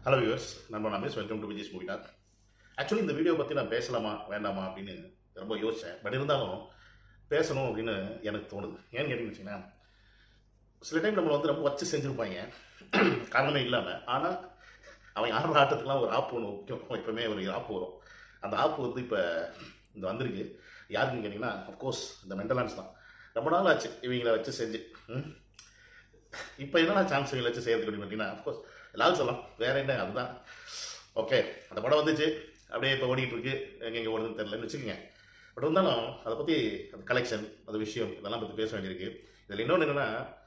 Hello viewers நம்ம Ramesh welcome to Vijay's movie talk actually இந்த video பற்றி நான் பேசலாமா வேண்டாமா அப்படின்னு ரொம்ப யோசித்தேன் பட் இருந்தாலும் பேசணும் அப்படின்னு எனக்கு தோணுது ஏன்னு கேட்டீங்கன்னு வச்சுங்களேன் சில டைம் நம்மளை வந்து ரொம்ப வச்சு செஞ்சுருப்பாங்க காரணமே இல்லாமல் ஆனால் அவன் ஆடுற ஆட்டத்துக்குலாம் ஒரு ஆப்பு ஒன்று முக்கியம் எப்பவுமே ஒரு ஆப்பு வரும் அந்த ஆப்பு வந்து இப்போ இந்த வந்திருக்கு யாருக்குன்னு கேட்டிங்கன்னா அஃப்கோர்ஸ் இந்த மென்டலான்ஸ் தான் ரொம்ப நாள் ஆச்சு இவங்களை வச்சு செஞ்சு ம். இப்போ என்னடா சான்ஸ் இவங்களை வச்சு செய்யறதுக்கு அப்படின்னு பார்த்தீங்கன்னா அஃப்கோர்ஸ் லால் சொல்லலாம் வேற என்ன அதுதான் ஓகே அந்த படம் வந்துச்சு அப்படியே இப்போ ஓடிட்டு இருக்கு எங்கே எங்கே ஓடுதுன்னு தெரியலன்னு வச்சுக்கோங்க பட் இருந்தாலும் அதை பற்றி அந்த கலெக்ஷன் அது விஷயம் இதெல்லாம் பற்றி பேச வேண்டியிருக்கு இதில் இன்னொன்று என்னென்னா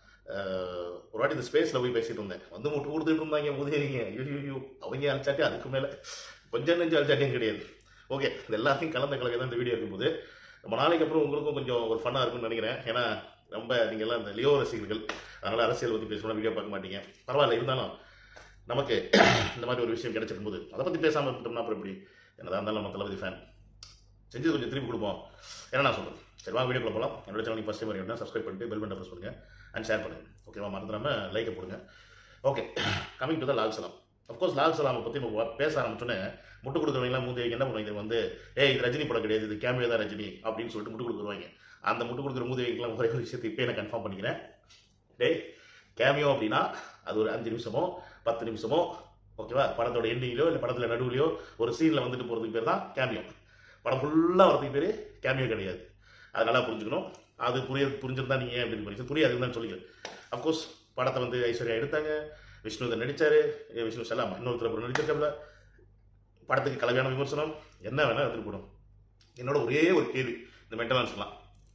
ஒரு வாட்டி இந்த ஸ்பேஸில் போய் பேசிட்டு இருந்தேன் வந்து முட்டு கொடுத்துட்டு இருந்தாங்க உதவிங்க ஐயோ அவங்க அழிச்சாட்டி அதுக்கு மேலே கொஞ்சம் நெஞ்சு அழிச்சாட்டியும் கிடையாது ஓகே இது எல்லாத்தையும் கலந்த கலக்க தான் இந்த வீடியோ இருக்கும்போது ரொம்ப நாளைக்கு அப்புறம் உங்களுக்கும் கொஞ்சம் ஒரு ஃபன்னாக இருக்கும்னு நினைக்கிறேன் ஏன்னா ரொம்ப நீங்கள் எல்லாம் இந்த லியோ ரசிகர்கள் அதனால் அரசியல் பற்றி பேசணும் வீடியோ பார்க்க மாட்டீங்க பரவாயில்ல இருந்தாலும் நமக்கு இந்த மாதிரி ஒரு விஷயம் கிடைச்சிருக்கும் போது அதை பற்றி பேசாமல் இருந்துட்டோம்னா அப்புறம் எப்படி என்னதான் இருந்தாலும் நம்ம தளபதி ஃபேன் செஞ்சது கொஞ்சம் திருப்பி கொடுப்போம் என்ன நான் சொல்கிறேன் சரி வாங்க வீடியோக்குள்ள போகலாம் என்னோட சேனல் ஃபஸ்ட் டைம் வரீங்கன்னா சப்ஸ்கிரைப் பண்ணிட்டு பெல் பட்டன் ப்ரெஸ் பண்ணுங்க அண்ட் ஷேர் பண்ணுங்க ஓகேவா மறந்துடாம லைக்கை போடுங்க okay coming to the Lal Salaam of course Lal சலாமை பற்றி நம்ம பேச ஆரம்பிச்சோன்னே முட்டு கொடுக்குறவங்களாம் மூந்தி என்ன பண்ணுவாங்க இது வந்து ஏய் இது ரஜினி படம் கிடையாது இது கேமியோ தான் ரஜினி அப்படின்னு சொல்லிட்டு முட்டு கொடுக்குறவாங்க அந்த முட்டு கொடுக்குற மூதேவிக்கெல்லாம் ஒரே ஒரு விஷயத்தை இப்போ நான் கன்ஃபார்ம் பண்ணிக்கிறேன் டேய் கேமியோ அப்படின்னா அது ஒரு அஞ்சு நிமிஷமோ பத்து நிமிஷமோ ஓகேவா படத்தோட எண்டிங்லையோ இல்லை படத்தில் நடுவுலையோ ஒரு சீனில் வந்துட்டு போகிறதுக்கு பேர் தான் கேமியோ படம் ஃபுல்லாக வரதுக்கு பேர் கேமியோ கிடையாது அது நல்லா புரிஞ்சுக்கணும் அது புரிய புரிஞ்சிருந்தா நீங்கள் அப்படின்னு புரிஞ்சு புரியாதுன்னு தான் சொல்லிக்கிறேன் அஃப்கோர்ஸ் படத்தை வந்து ஐஸ்வர்யா எடுத்தாங்க விஷ்ணு இதை நடித்தார் விஷ்ணு செல்லாம இன்னொருத்தர் அப்புறம் நடிச்சிருக்காப்புல படத்துக்கு கலவையான விமர்சனம் என்ன வேணால் எடுத்துகிட்டு போடும் என்னோட ஒரே ஒரு கேள்வி இந்த மென்டலன்ஸ்லாம்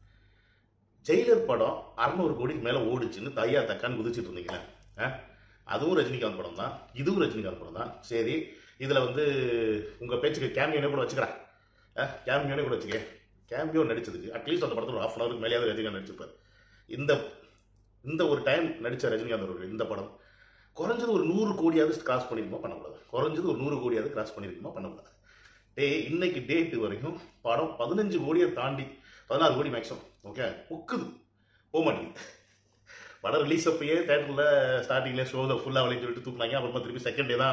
ஜெயிலர் படம் அறநூறு கோடிக்கு மேலே ஓடிச்சுன்னு தையா தக்கான்னு குதிச்சிட்டு இருந்தீங்களே ஆ? அதுவும் ரஜினிகாந்த் படம் தான் இதுவும் ரஜினிகாந்த் படம் தான் சரி இதில் வந்து உங்கள் பேச்சுக்கு கேமியோனே கூட வச்சுக்கிறேன் கேமியோனே கூட வச்சுக்க கேமியோ நடிச்சதுக்கு அட்லீஸ்ட் அந்த படத்தில் ஒரு ஹாஃப் அன் ஹவருக்கு மேலேயாவது ரஜினிகாந்த் நடிச்சிருப்பார் இந்த இந்த ஒரு டைம் நடித்த ரஜினிகாந்த் அவர்கள் இந்த படம் குறைஞ்சது ஒரு நூறு கோடியாவது கிராஸ் பண்ணிருக்குமா பண்ணக்கூடாது குறைஞ்சது ஒரு நூறு கோடியாவது கிராஸ் பண்ணிருக்குமா பண்ணக்கூடாது டே இன்னைக்கு டேட்டு வரைக்கும் படம் பதினஞ்சு கோடியை தாண்டி பதினாறு கோடி மேக்ஸிமம் ஓகே உக்குது போக மாட்டேங்குது படம் ரிலீஸ் அப்பயே தேட்டரில் ஸ்டார்டிங்கில் ஷோவில் ஃபுல்லாக விளைஞ்சு சொல்லிட்டு தூக்குனாங்க அப்புறமா திருப்பி செகண்ட் டே தான்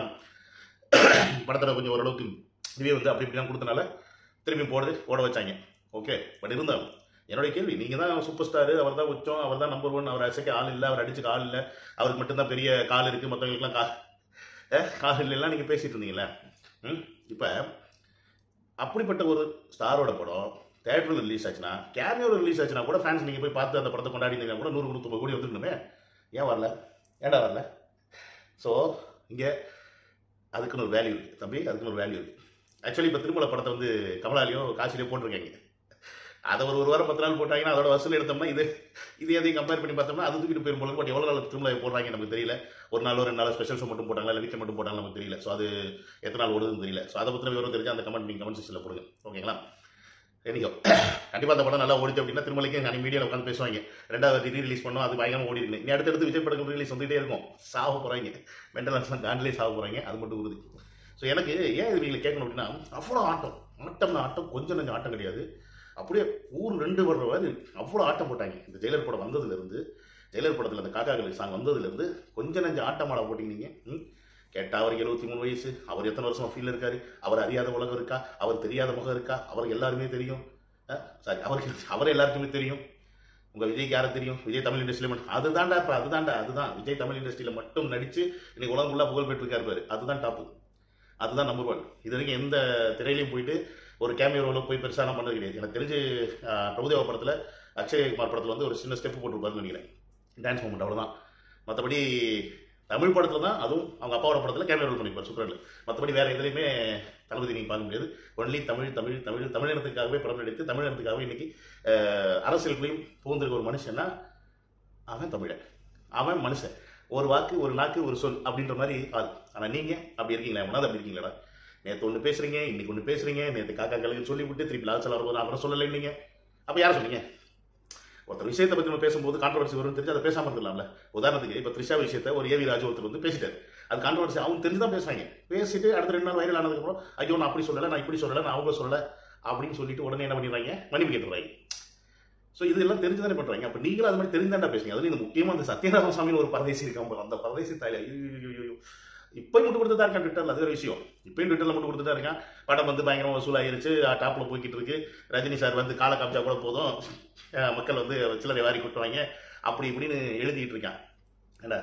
படத்தில் கொஞ்சம் ஓரளவுக்கு ரிவ்யூ வந்து அப்படி இப்படிலாம் கொடுத்தனால திருப்பி போடுறது ஓட வச்சாங்க ஓகே பட் இருந்தாலும் என்னுடைய கேள்வி நீங்கள் தான் சூப்பர் ஸ்டாரு அவர் தான் உச்சம் அவர் தான் நம்பர் ஒன் அவர் அசைக்க ஆள் இல்லை அவர் அடிச்சுக்க ஆள் இல்லை அவருக்கு மட்டும்தான் பெரிய கால் இருக்குது மற்றவங்களுக்குலாம் கால் ஏ, கால் இல்லைலாம் நீங்கள் பேசிட்டு இருந்தீங்களே ம் இப்போ அப்படிப்பட்ட ஒரு ஸ்டாரோட படம் தேட்டரில் ரிலீஸ் ஆச்சுன்னா கேமியோவில் ரிலீஸ் ஆச்சுன்னா கூட ஃபேன்ஸ் நீங்கள் போய் பார்த்து அந்த படத்தை கொண்டாடினீங்கன்னா கூட நூறு நூற்றம்பது கோடி வந்துருக்கணுமே ஏன் வரல ஏன்டா வரல ஸோ இங்கே அதுக்குன்னு ஒரு வேல்யூ இருக்குது தம்பி அதுக்குன்னு ஒரு வேல்யூ இருக்குது ஆக்சுவலி இப்போ திருமலை படத்தை வந்து கமலாலையோ காசிலையோ போட்டிருக்காங்க அதை ஒரு ஒரு வாரம் பத்து நாள் போட்டாங்கன்னா அதோட வசூல் எடுத்தோம்னா இது இது எதையும் கம்பேர் பண்ணி பார்த்தோம்னா அது தூக்கிட்டு போயிரும் போல பட் எவ்வளோ நாள் திருமலை போடுறாங்க நமக்கு தெரியல ஒரு நாள் ஒரு ரெண்டு நாள் ஸ்பெஷல் ஷோ மட்டும் போட்டாங்களா இல்லை வீட்டில் மட்டும் போட்டாங்களா நமக்கு தெரியல ஸோ அது எத்தனை நாள் ஓடுதுன்னு தெரியல ஸோ அதை பற்றின விவரம் தெரிஞ்சு அந்த கமெண்ட் நீங்கள் கமெண்ட் செக்ஷனில் போடுங்க ஓகேங்களா என்னைக்கோ கண்டிப்பாக அந்த படம் நல்லா ஓடிச்சு அப்படின்னா திருமலைக்கு அன்னைக்கு மீடியாவில் உட்காந்து பேசுவாங்க ரெண்டாவது ரீ ரிலீஸ் பண்ணோம் அது பயங்கரமாக ஓடி இருக்கு நீ அடுத்தடுத்து விஜய் படங்கள் ரிலீஸ் வந்துகிட்டே இருக்கும் சாக போகிறாங்க மென்டல் காண்டிலே சாக போகிறாங்க அது மட்டும் உறுதி ஸோ எனக்கு ஏன் இது நீங்கள் கேட்கணும் அப்படின்னா அவ்வளோ ஆட்டம் ஆட்டம்னா ஆட்டம் கொஞ்சம் கொஞ்சம் ஆட்டம் கிடையாது அப்படியே ஊர் ரெண்டு வர்ற மாதிரி அவ்வளோ ஆட்டம் போட்டாங்க இந்த ஜெயிலர் படம் வந்ததுலேருந்து ஜெயிலர் படத்தில் அந்த காக்காக்கள் சாங் வந்ததுலேருந்து கொஞ்சம் நஞ்சம் ஆட்டம் ஆட போட்டீங்க நீங்கள் ம் கேட்டால் அவருக்கு எழுபத்தி மூணு வயசு அவர் எத்தனை வருஷம் ஃபீல்டில் இருக்காரு அவர் அறியாத உலகம் இருக்கா அவர் தெரியாத முகம் இருக்கா அவருக்கு எல்லாருமே தெரியும் சாரி அவருக்கு அவரை எல்லாருக்குமே தெரியும் உங்கள் விஜய்க்கு யாரை தெரியும் விஜய் தமிழ் இண்டஸ்ட்ரியில் மட்டும் அதுதான்டா இப்போ அதுதான்டா அதுதான் விஜய் தமிழ் இண்டஸ்ட்ரியில் மட்டும் நடித்து இன்னைக்கு உலகம் ஃபுல்லாக புகழ் பெற்றிருக்காரு பாரு அதுதான் டாப்பு அதுதான் நம்பர் ஒன் இது வரைக்கும் எந்த திரையிலையும் போயிட்டு ஒரு கேமியோ ரோலில் போய் பெருசாலாம் பண்ணது கிடையாது எனக்கு தெரிஞ்சு ஆஹ், பிரபுதேவா படத்தில் அக்ஷயகுமார் படத்தில் வந்து ஒரு சின்ன ஸ்டெப் போட்டுருப்பாருன்னு நினைக்கிறேன் டான்ஸ் மூமெண்ட் அவ்வளோதான் மற்றபடி தமிழ் படத்தில் தான் அதுவும் அவங்க அப்பாவோட படத்தில் கேமியோ ரோல் பண்ணிப்பார் சூப்பரில் மற்றபடி வேறு எதுலையுமே தளபதி நீங்கள் பார்க்க முடியாது ஒன்லி தமிழ் தமிழ் தமிழ் தமிழினத்துக்காகவே படம் நடித்து தமிழினத்துக்காகவே இன்னைக்கு ஆஹ், அரசியலுக்குள்ளேயும் புகுந்திருக்க ஒரு மனுஷன்னா அவன் தமிழன் அவன் மனுஷன் ஒரு வாக்கு ஒரு நாக்கு ஒரு சொல் அப்படின்ற மாதிரி ஆள் ஆனால் நீங்கள் அப்படி இருக்கீங்களா எவனாவது அப்படி இருக்கீங்களா நேற்று ஒன்று பேசுறீங்க இன்னைக்கு ஒன்று பேசுறீங்க நேற்று காக்கா கலைஞர் சொல்லி விட்டு திருப்பி லால் சலா வரும்போது அப்புறம் சொல்லலை நீங்க அப்போ யாரை சொன்னீங்க ஒருத்தர் விஷயத்தை பற்றி நம்ம பேசும்போது கான்ட்ரவர்சி வரும்னு தெரிஞ்சு அதை பேசாமல் இருக்கலாம்ல உதாரணத்துக்கு இப்போ த்ரிஷா விஷயத்தை ஒரு ஏவி ராஜு ஒருத்தர் வந்து பேசிட்டாரு அது கான்ட்ரவர்சி அவங்க தெரிஞ்சு தான் பேசுறாங்க பேசிட்டு அடுத்த ரெண்டு நாள் வைரல் ஆனதுக்கப்புறம் ஐயோ நான் அப்படி சொல்லலை நான் இப்படி சொல்லலை நான் அவங்க சொல்லலை அப்படின்னு சொல்லிட்டு உடனே என்ன பண்ணிடுறாங்க மன்னிப்பு கேட்டுறாங்க ஸோ இதெல்லாம் தெரிஞ்சு தானே பண்ணுறாங்க அப்போ நீங்களும் அது மாதிரி தெரிந்தாண்டா பேசுங்க அதுவும் இந்த முக்கியமாக அந்த சத்யநாராயண சாமின்னு ஒரு பரதேசி இருக்காம பாரு, அந்த பரதேசி தாயில ஐயோ இப்போயும் முட்டு கொடுத்து தான் இருக்கான் ட்விட்டரில் அது ஒரு விஷயம் இப்போயும் ட்விட்டரில் முட்டு கொடுத்து தான் இருக்கான் படம் வந்து பயங்கரமாக வசூலாயிருச்சு டாப்பில் போய்கிட்டு இருக்கு ரஜினி சார் வந்து காலை காமிச்சா கூட போதும் அஹ் மக்கள் வந்து சில்லறை வாரி கொட்டுவாங்க அப்படி இப்படின்னு எழுதிக்கிட்டு இருக்கான் ஏண்டா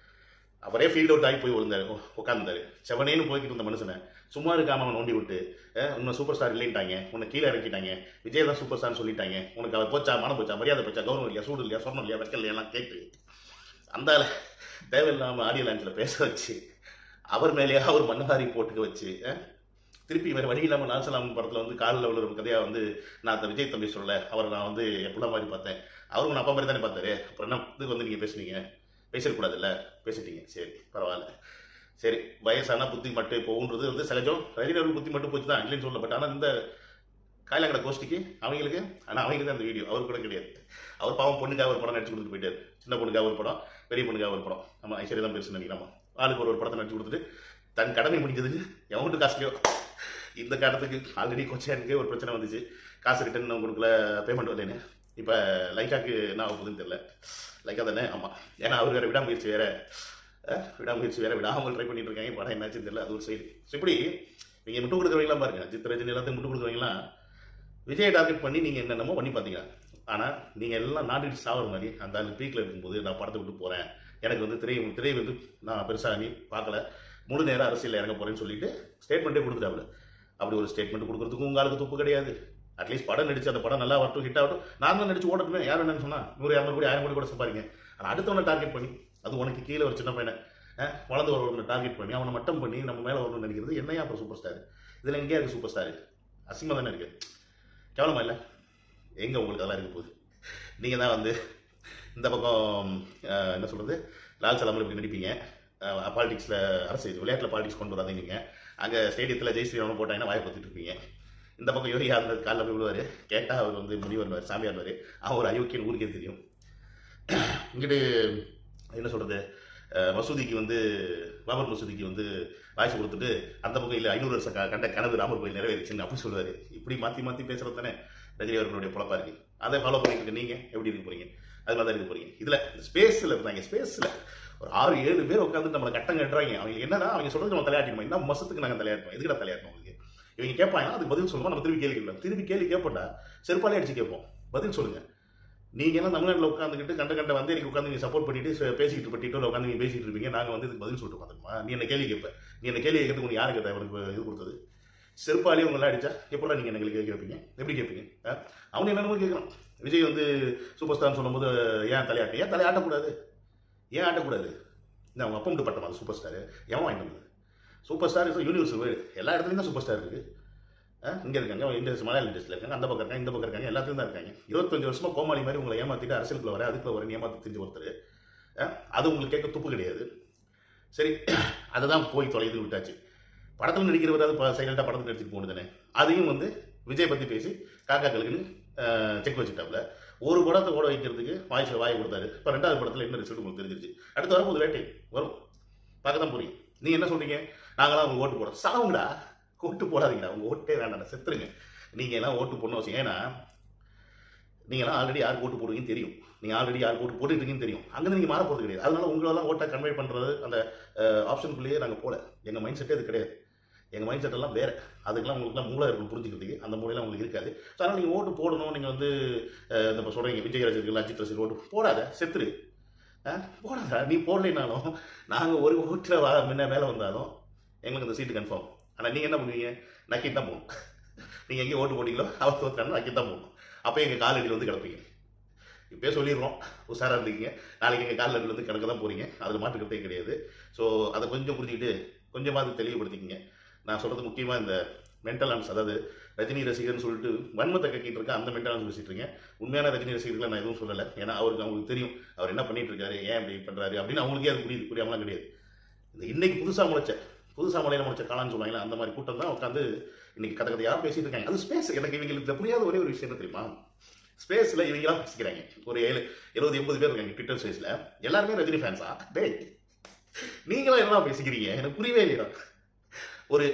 அவரே ஃபீல்ட் அவுட் ஆகி போய் விழுந்தாரு உட்காந்துருந்தாரு செவனேன்னு போய்கிட்டு இருந்த மனுஷனை சும்மா இருக்காம அவன் நோண்டி விட்டு அஹ், உன்னை சூப்பர் ஸ்டார் இல்லைன்ட்டாங்க உன்னை கீழே இறக்கிட்டாங்க விஜய் தான் சூப்பர் ஸ்டார்னு சொல்லிட்டாங்க உனக்கு அவர் போச்சா மனம் போச்சா மரியாதை போச்சா கௌரவம் இல்லையா சூடு இல்லையா சொர்ணம் இல்லையா வெக்கல் இல்லையா எல்லாம் கேட்டு அந்த ஆளை தேவையில்லாமல் ஆடியோ லான்ச்சில் பேச வச்சு அவர் மேலேயே அவர் மண்ணவாரி போட்டுக்க வச்சு அஹ், திருப்பி வேறு வழி இல்லாமல் நாசலாம் படத்தில் வந்து காலில் உள்ள ஒரு கதையாக வந்து நான் அந்த விஜய் தம்பி சொல்லலை அவரை நான் வந்து என் பிள்ளை மாதிரி பார்த்தேன் அவரும் உன் அப்பா மாதிரி தானே பார்த்தாரு அப்புறம் என்ன இதுக்கு வந்து நீங்கள் பேசுனீங்க பேசிடக்கூடாதுல்ல பேசிட்டீங்க சரி பரவாயில்ல சரி வயசான புத்தி மட்டும் போகுன்றது வந்து சகஜம் ரஜினி அவர்கள் புத்தி மட்டும் போச்சு தான் இல்லைன்னு சொல்லல பட் ஆனால் இந்த காயலாங்கட கோஷ்டிக்கு அவங்களுக்கு ஆனால் அவங்களுக்கு தான் அந்த வீடியோ அவர் கூட கிடையாது அவர் பாவம் பொண்ணுக்காக ஒரு படம் நடிச்சு கொடுத்துட்டு போயிட்டாரு சின்ன பொண்ணுக்காக ஒரு படம் பெரிய பொண்ணுக்காக ஒரு படம் நம்ம ஐஸ்வர்யா தான் பெருசு நினைக்கிறோம் ஆளுக்கு ஒரு ஒரு படத்தை நடிச்சு கொடுத்துட்டு தன் கடமை முடிஞ்சதுக்கு எவன்ட்டு காசுலையோ இந்த காலத்துக்கு ஆல்ரெடி கொச்சையானுக்கு ஒரு பிரச்சனை வந்துச்சு காசு ரிட்டர்ன் கொடுக்கல பேமெண்ட் வரலன்னு இப்போ லைக்காக்கு என்ன ஆக போகுதுன்னு தெரியல லைக்கா தானே ஆமாம் ஏன்னா அவர் வேறு விடாமுயற்சி வேறு விடாமுயற்சி வேறு விடாமல் ட்ரை பண்ணிட்டு இருக்காங்க படம் என்னாச்சுன்னு தெரியல அது ஒரு சைடு இப்படி நீங்கள் முட்டு கொடுக்குறவங்களாம் பாருங்க அஜித் ரஜினி எல்லாத்தையும் முட்டு கொடுக்குறவங்களாம் விஜய் டார்கெட் பண்ணி நீங்கள் என்னென்னமோ பண்ணி பார்த்தீங்க ஆனால் நீங்கள் எல்லாம் நாட்டுக்கு சாவர மாதிரி அந்த ஆள் பீக்கில் இருக்கும்போது நான் படத்தை விட்டு போகிறேன் எனக்கு வந்து திரை திரை வந்து நான் பெருசாக நீ பார்க்கல முழு நேரம் அரசியலில் இறங்க போகிறேன்னு சொல்லிட்டு ஸ்டேட்மெண்ட்டே கொடுத்துட்டாப்புல அப்படி ஒரு ஸ்டேட்மெண்ட் கொடுக்குறதுக்கும் உங்களுக்கு துப்பு கிடையாது அட்லீஸ்ட் படம் நடிச்சு அந்த படம் நல்லா வரட்டும் ஹிட் ஆகட்டும் நான் தான் நடிச்சு ஓடட்டுமே யார் என்னன்னு சொன்னா நூறு இரநூறு கோடி ஆயிரம் கோடி கூட சம்பாதிங்க ஆனால் அடுத்தவனை டார்கெட் பண்ணி அது உனக்கு கீழே ஒரு சின்ன பையனை அஹ், வளர்ந்து வரவனை டார்கெட் பண்ணி அவனை மட்டம் பண்ணி நம்ம மேலே வரணும்னு நினைக்கிறது என்னையா அப்புறம் சூப்பர் ஸ்டார் இதில் எங்கேயா இருக்குது சூப்பர் ஸ்டார் அசிங்கமாக தானே இருக்குது கேவலமா இல்லை எங்கே உங்களுக்கு அதெல்லாம் இருக்க போகுது நீங்கள் தான் வந்து இந்த பக்கம் அஹ், என்ன சொல்கிறது லால் சலாமல் இப்படி நடிப்பீங்க பாலிடிக்ஸில் அரசு விளையாட்டில் பாலிடிக்ஸ் கொண்டு வராதீங்க நீங்கள் அங்கே ஸ்டேடியத்தில் ஜெய் ஸ்ரீராமன் போட்டாங்கன்னா வாயை பற்றிட்டு இருப்பீங்க இந்த பக்கம் யோகி ஆனந்த் காலில் போய் விழுவார் கேட்டால் அவர் வந்து முனிவர் சாமியார் அவர் ஒரு அயோக்கியன் ஊருக்கே தெரியும் இங்கிட்டு என்ன சொல்கிறது மசூதிக்கு வந்து பாபர் மசூதிக்கு வந்து வாய்ஸ் கொடுத்துட்டு அந்த பக்கம் இல்லை ஐநூறு வருஷம் க- கண்ட கனவு ராமர் கோயில் நிறைவேறிச்சுன்னு அப்படி சொல்லுவார் இப்படி மாற்றி மாற்றி பேசுறது தானே ரஜினி அவர்களுடைய பொழப்பா இருக்கு அதை ஃபாலோ பண்ணிட்டு இருக்க நீங்கள் எப்படி இருக்க போறீங்க அது மாதிரி தான் இருக்க போறீங்க இதில் ஸ்பேஸில் இருந்தாங்க ஸ்பேஸில் ஒரு ஆறு ஏழு பேர் உட்காந்து நம்மளை கட்டம் கட்டுறாங்க அவங்க என்னன்னா அவங்க சொல்றது நம்ம தலையாட்டினோம் என்ன மசத்துக்கு நாங்கள் தலையாட்டோம் எதுக்கு தலையாட்டோம் உங்களுக்கு இவங்க கேட்பாங்க அதுக்கு பதில் சொல்லுவோம் நம்ம திருப்பி கேள்வி கேட்கலாம் திருப்பி கேள்வி கேட்போம்டா செருப்பாலே அடிச்சு கேட்போம் பதில் சொல்லுங்க நீங்க எல்லாம் தமிழ்நாட்டில் உட்காந்துக்கிட்டு கண்ட கண்ட வந்து எனக்கு உட்காந்து நீங்க சப்போர்ட் பண்ணிட்டு ச- பேசிக்கிட்டு பட்டிட்டு உட்காந்து நீங்க பேசிட்டு இருப்பீங்க நாங்க வந்து இதுக்கு பதில் சொல்லிட்டு உட்காந்துருமா நீ என்ன கேள்வி கேட்ப நீ என்ன கேள்வி கேட்கறதுக்கு உனக்கு யாருக்கு தேவை உனக்கு இது கொடுத்தது செருப்பாலே உங்களை அடிச்சா எப்படிலாம் நீங்க எங்களுக்கு கேள்வி கேட்பீங்க எப்படி கேட்பீங்க ஆ? அவன் என்னென்னமோ கேட்கறான் விஜய் வந்து சூப்பர் ஸ்டார்னு சொல்லும்போது ஏன் தலையாட்ட ஏன் தலையாட்டக்கூடாது ஏன் ஆட்டக்கூடாது இந்த அவங்க அப்பா மட்டும் பட்டமா சூப்பர் ஸ்டார் எவன் வாங்கிட்டு வந்தது super star is universal word எல்லா இடத்துலையும் தான் சூப்பர் ஸ்டார் இருக்கு இங்கே இருக்காங்க இண்டஸ்ட்ரி மலையாள இண்டஸ்ட்ரியில் இருக்காங்க அந்த பக்கம் இருக்காங்க இந்த பக்கம் இருக்காங்க எல்லாத்துலையும் தான் இருக்காங்க இருபத்தஞ்சு வருஷமா கோமாளி மாதிரி உங்களை ஏமாத்திட்டு அரசியலுக்குள்ள வர அதுக்குள்ள வர ஏமாத்தி தெரிஞ்ச ஒருத்தர் அஹ், அது உங்களுக்கு கேட்க துப்பு கிடையாது சரி அதை தான் போய் தொலைது விட்டாச்சு படத்தில் நடிக்கிறவர் அது சைலண்டாக படத்தில் நடிச்சுட்டு போனது தானே அதையும் வந்து விஜய் பற்றி பேசி காக்காக்களுக்குன்னு செக் வச்சுட்டாப்புல ஒரு படத்தை ஓட வைக்கிறதுக்கு வாய்ஸ் வாய் கொடுத்தாரு இப்போ ரெண்டாவது படத்தில் என்ன ரிசல்ட் உங்களுக்கு தெரிஞ்சிருச்சு அடுத்து வரும்போது வேட்டை வரும் பார்க்க தான் புரியும் நீங்கள் என்ன சொல்றீங்க நாங்களாம் அவங்க ஓட்டு போடுறோம் சாவுங்கடா ஓட்டு போடாதீங்கடா உங்கள் ஓட்டே வேண்டாம்டா செத்துருங்க நீங்கள் எல்லாம் ஓட்டு போடணும் அவசியம் ஏன்னா நீங்களாம் ஆல்ரெடி யாருக்கு ஓட்டு போடுவீங்கன்னு தெரியும் நீங்கள் ஆல்ரெடி யாருக்கு ஓட்டு போட்டுருக்கீங்கன்னு தெரியும் அங்கேருந்து நீங்கள் மாற போகிறது கிடையாது அதனால உங்களெல்லாம் ஓட்டை கன்வே பண்ணுறது அந்த ஆப்ஷனுக்குள்ளேயே நாங்கள் போல எங்கள் மைண்ட் செட்டே அது கிடையாது எங்கள் மைண்ட் செட் எல்லாம் வேறு அதுக்கெல்லாம் உங்களுக்குலாம் மூளை இருக்கும் புரிஞ்சுக்கிறதுக்கு அந்த மூலையெல்லாம் உங்களுக்கு இருக்காது ஸோ அதனால் நீங்கள் ஓட்டு போடணும் நீங்கள் வந்து அஹ், இந்த இப்போ சொல்கிறீங்க விஜய் ரசிகர்கள் அஜித் ரசிகர்கள் ஓட்டு போடாத செத்துரு ஆ போடாதா நீ போடலைனாலும் நாங்கள் ஒரு ஓட்டில் வா முன்ன மேலே வந்தாலும் எங்களுக்கு அந்த சீட்டு கன்ஃபார்ம் ஆனால் நீங்கள் என்ன பண்ணுவீங்க நக்கிட்டு தான் போகணும் நீங்கள் எங்கேயும் ஓட்டு போட்டீங்களோ அவர் தோற்றாலும் நக்கிட்டு தான் போகணும் அப்போ எங்கள் காலடியில் வந்து கிடப்பீங்க இப்போயே சொல்லிடுறோம் உஷாராக இருந்தீங்க நாளைக்கு எங்கள் காலில் வந்து கிடக்க தான் போகிறீங்க அதில் மாற்றுக்கிறதே கிடையாது ஸோ அதை கொஞ்சம் புரிஞ்சுக்கிட்டு கொஞ்சமாவது தெளிவுபடுத்திக்கிங்க நான் சொல்கிறது முக்கியமாக இந்த மென்டல் ஆன்ஸ் அதாவது ரஜினி ரசிகர்னு சொல்லிட்டு வன்மத்தை கக்கிட்டு இருக்க அந்த மென்டல் ஆன்ஸ் பேசிட்டு இருக்கேன் உண்மையான ரஜினி ரசிகர்களை நான் எதுவும் சொல்லலை ஏன்னா அவருக்கு அவங்களுக்கு தெரியும் அவர் என்ன பண்ணிட்டு இருக்காரு ஏன் இப்படி பண்ணுறாரு அப்படின்னு அவங்களுக்கே அது புரியுது புரியாமலாம் கிடையாது இந்த இன்னைக்கு புதுசாக முளைச்ச புதுசாக முளையில முளைச்ச காலான்னு சொல்லுவாங்களே அந்த மாதிரி கூட்டம் தான் உட்காந்து இன்னைக்கு கதை கதையாக பேசிட்டு இருக்காங்க அது ஸ்பேஸ் எனக்கு இவங்களுக்கு இதுல புரியாத ஒரே ஒரு விஷயம் என்ன தெரியுமா ஸ்பேஸில் இவங்களாம் பேசிக்கிறாங்க ஒரு ஏழு எழுபது எண்பது பேர் இருக்காங்க ட்விட்டர் ஸ்பேஸில் எல்லாருமே ரஜினி ஃபேன்ஸா டேய் நீங்களும் எல்லாம் பேசிக்கிறீங்க எனக்கு புரியவே இல்லையா ஒரு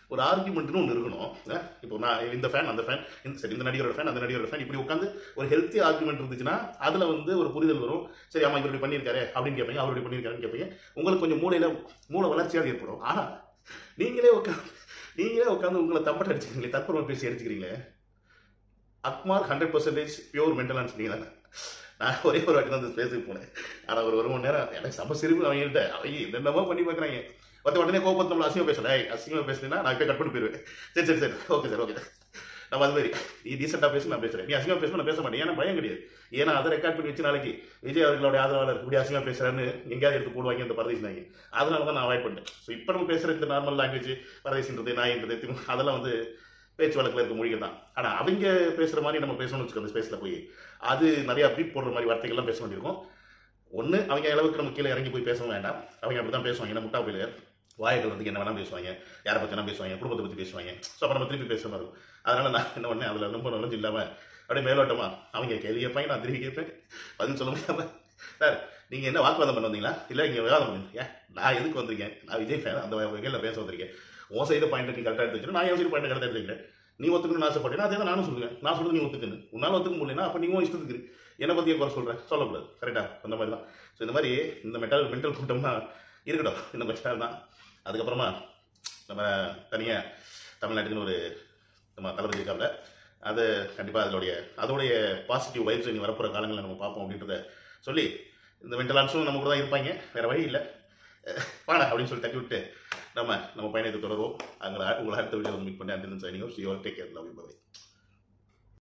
ஒரு ஆர்குமெண்ட்னு ஒன்று இருக்கணும் அஹ் இப்போ நான் இந்த ஃபேன் அந்த ஃபேன் இந்த சரி இந்த நடிகரோட ஃபேன் அந்த நடிகரோட ஃபேன் இப்படி உட்காந்து ஒரு ஹெல்த்தி ஆர்குமெண்ட் இருந்துச்சுன்னா அதில் வந்து ஒரு புரிதல் வரும் சரி ஆமா இவர் இப்படி பண்ணியிருக்காரு அப்படின்னு கேட்பீங்க அவர் இப்படி பண்ணியிருக்காருன்னு கேட்பீங்க உங்களுக்கு கொஞ்சம் மூளையில் மூளை வளர்ச்சியாக ஏற்படும் ஆனால் நீங்களே உட்காந்து நீங்களே உட்காந்து உங்களை தப்பட்ட அடிச்சுக்கிறீங்களே தற்புறமா பேசி அடிச்சுக்கிறீங்களே அக்மார் ஹண்ட்ரட் பர்சன்டேஜ் பியூர் மென்டலான்னு சொன்னீங்க தானே நான் ஒரே ஒரு வாட்டி தான் அந்த ஸ்பேஸுக்கு போனேன் ஆனால் ஒரு ஒரு மணி நேரம் எனக்கு சம சிரிப்பு அவங்கள்ட்ட அவங்க என்னென்னமோ பண்ணி பார்க்குறாங்க ஒருத்த உடனே கோபத்தை நம்மள அசிங்கமாக பேசல ஏய் அசிங்கமாக பேசுனீங்கன்னா நான் இப்போ கட் பண்ணி போயிடுவேன் சரி சரி சரி ஓகே சார் ஓகே சார் நம்ம அது மாதிரி நீ டீசெண்டாக பேசி நான் பேசுகிறேன் நீ அசிங்கமாக பேசணும் நான் பேச மாட்டேன் ஏன்னா பயம் கிடையாது ஏன்னா அதை ரெக்கார்ட் பண்ணி வச்சு நாளைக்கு விஜய் அவர்களோட ஆதரவாளர் இப்படி அசிங்கமாக பேசுகிறான்னு எங்கேயாவது எடுத்து போடுவாங்க இந்த பரதேசினாங்க அதனால தான் நான் அவாய்ட் பண்ணிட்டேன் ஸோ இப்போ நம்ம பேசுகிற இந்த நார்மல் லாங்குவேஜ் பரதேசின்றது நாயின்றது திமு- அதெல்லாம் வந்து பேச்சு வழக்கில் இருக்க மொழிகள் தான் ஆனால் அவங்க பேசுகிற மாதிரி நம்ம பேசணும்னு வச்சுக்கோ அந்த ஸ்பேஸில் போய் அது நிறைய பீட் போடுற மாதிரி வார்த்தைகள்லாம் பேச வேண்டியிருக்கும் ஒன்று அவங்க அளவுக்கு நம்ம கீழே இறங்கி போய் பேசவும் வேண்டாம் அவங்க அப்படி தான் பேசுவாங்க என்ன முட்டா போயில வாய்கள் வந்து என்ன வேணால் பேசுவாங்க யாரை பற்றி வேணால் பேசுவாங்க குடும்பத்தை பற்றி பேசுவாங்க ஸோ அப்போ நம்ம திருப்பி பேசுகிற மாதிரி இருக்கும் அதனால் நான் என்ன பண்ணேன் அதில் ரொம்ப நுழைஞ்சு இல்லாமல் அப்படியே மேலோட்டமா அவங்க கேள்வி கேட்பாங்க நான் திருப்பி கேட்பேன் பதில் சொல்ல முடியாமல் சார் நீங்கள் என்ன வாக்குவாதம் பண்ண வந்தீங்களா இல்லை இங்கே விவாதம் பண்ணுங்க ஏன் நான் எதுக்கு வந்திருக்கேன் நான் விஜய் ஃபேன் அந்த வகையில் பேச வந்திருக்கேன் உன் சைடு பாயிண்ட் நீ கரெக்டாக எடுத்து வச்சுட்டு நான் என் சைடு பாயிண்ட் கரெக்டாக எடுத்துக்கிறேன் நீ ஒத்துக்கணும்னு ஆசைப்பட்டேன்னா அதே தான் நானும் சொல்லுவேன் நான் சொல்றது நீ ஒத்துக்கணும் உன்னால் ஒத்துக்க முடியலனா அப்போ நீ உன் இஷ்டத்துக்கு இரு. என்னை பற்றி குறை சொல்கிறேன் சொல்லக்கூடாது கரெக்டாக அந்த மாதிரி தான் ஸோ இந்த மாதிரி இந்த மெட்டல் மென்டல் கூட்டம்னா இருக்கட்டும் இந்த மெட்டல் தான் அதுக்கப்புறமா நம்ம தனியாக தமிழ்நாட்டுக்குன்னு ஒரு நம்ம தளபதி இருக்காங்க அது கண்டிப்பாக அதோடைய அதோடைய பாசிட்டிவ் வைப்ஸ் இனி வரப்போகிற காலங்களில் நம்ம பார்ப்போம் அப்படின்றத சொல்லி இந்த மென்டல் ஆன்ஸும் நம்ம கூட தான் இருப்பாங்க வேறு வழி இல்லை வாடா அப்படின்னு சொல்லி தட்டி விட்டு நம்ம நம்ம பயணத்தை தொடருவோம் அங்கே உங்களை அடுத்த வீடியோ மீட் பண்ணி அந்த shining see your take care love you by